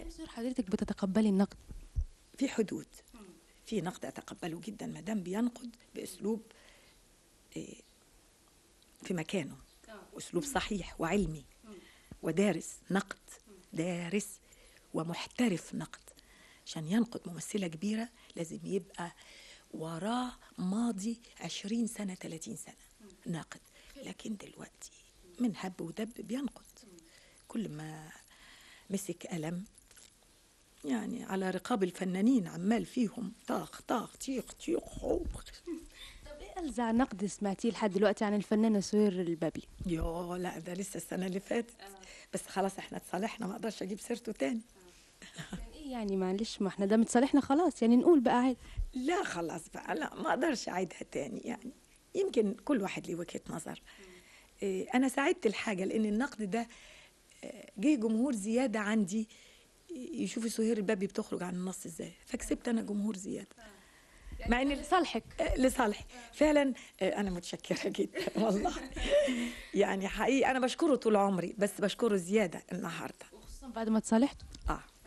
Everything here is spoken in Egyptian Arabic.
كيف سهر حضرتك بتتقبلي النقد في حدود في نقد اتقبله جدا ما دام بينقد باسلوب إيه، في مكانه اسلوب صحيح وعلمي ودارس نقد دارس ومحترف نقد عشان ينقد ممثلة كبيرة لازم يبقى وراه ماضي عشرين سنة ثلاثين سنة ناقد لكن دلوقتي من هب ودب بينقد كل ما مسك قلم يعني على رقاب الفنانين عمال فيهم طاخ طاخ تيخ تيخ خوخ طب ايه ألزع نقد سمعتيه لحد دلوقتي عن الفنانة سهير البابلي يا لا ده لسه السنة اللي فاتت بس خلاص احنا اتصالحنا ما اقدرش اجيب سيرته تاني يعني ايه يعني معلش ما احنا ده متصالحنا خلاص يعني نقول بقى عادي لا خلاص بقى لا ما اقدرش اعيدها تاني يعني يمكن كل واحد ليه وجهة نظر إيه، انا ساعدت الحاجة لان النقد ده آه، جه جمهور زيادة عندي يشوفوا سهير البابي بتخرج عن النص ازاي فكسبت انا جمهور زيادة مع ان لصالحك آه، لصالحي فعلا آه، انا متشكره جدا والله يعني حقيقي انا بشكره طول عمري بس بشكره زياده النهارده وخصوصا بعد ما تصالحتوا اه